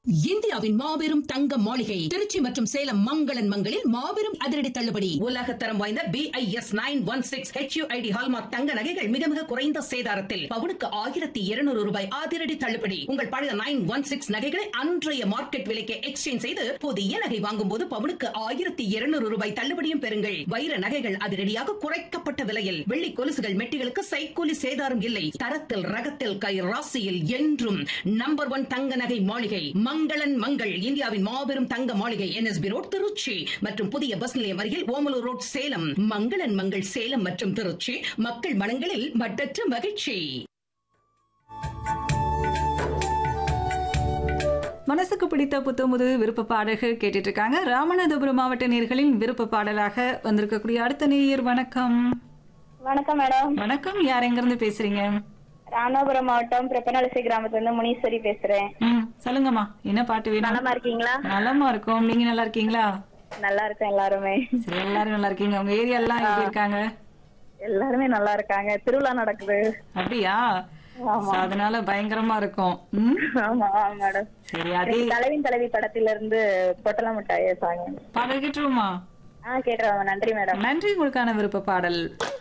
இந்தியாவின் மாபெரும் தங்க மாளிகை திருச்சி மற்றும் சேலம் மங்களன் மங்களில் மாபெரும் அதிரடி தள்ளுபடி உலக தரம் வாய்ந்த B I S nine one six HUID hallmark தங்க நகைகள் மிக மிக குறைந்த சேதாரத்தில் பவுனுக்கு ஆயிரத்தி இருநூறு ரூபாய் அதிரடி தள்ளுபடி உங்கள் பழைய நைன் ஒன் சிக்ஸ் நகைகளை அன்றைய மார்க்கெட் விலைக்கு எக்ஸ்சேஞ்ச் செய்து புதிய நகை வாங்கும் போது பவுனுக்கு ஆயிரத்தி இருநூறு ரூபாய் தள்ளுபடியும் பெறுங்கள் வைர நகைகள் அதிரடியாக குறைக்கப்பட்ட விலையில் வெள்ளி கொலுசுகள் மெட்டிகளுக்கு சைக்கூலி சேதாரம் இல்லை தரத்தில் ரகத்தில் கை ராசியில் என்றும் நம்பர் ஒன் தங்க நகை மாளிகை மங்களன் மங்கள் இந்தியாவின் மாபெரும் தங்க மாளிகை என்எஸ்பி ரோட் திருச்சி மற்றும் புதிய பஸ் நிலையம் அருகில் ஓமலூர் ரோட் சேலம் மங்களன் மங்கள் சேலம் மற்றும் திருச்சி மக்கள் மனங்களில் மட்டற்ற மகிழ்ச்சி மனசுக்கு பிடித்த புத்தமுது விருப்ப பாடல்கள் கேட்டுட்டு இருக்காங்க ராமநாதபுரம் மாவட்ட நேர்களின் விருப்ப பாடலாக வந்திருக்கக்கூடிய அடுத்த நேயர் வணக்கம் வணக்கம் மேடம் வணக்கம் யார் எங்க இருந்து பேசுறீங்க ராமநாதபுரம் மாவட்டம் பிரப்பனலசி கிராமத்துல இருந்து முனீஸ்வரி பேசுறேன் ம் சொல்லுங்கம்மா என்ன பாட்டு வேணும் நலமா இருக்கீங்களா நலமா இருக்கும் நீங்க நல்லா இருக்கீங்களா நல்லா இருக்கேன் எல்லாருமே சரி எல்லாரும் நல்லா இருக்கீங்க உங்க ஏரியா எல்லாம் எப்படி இருக்காங்க எல்லாருமே நல்லா இருக்காங்க திருவிழா நடக்குது அப்படியா ஆமா. So, அதனால பயங்கரமா இருக்கும் ம் ஆமா ஆமா மேடம் சரி அதே தலைவின் தலைவி படத்துல இருந்து பொட்டல மிட்டாய் சாங் பாடல் கேட்டுருமா ஆ கேட்டுருவாங்க நன்றி மேடம் நன்றி உங்களுக்கான விருப்ப பாடல்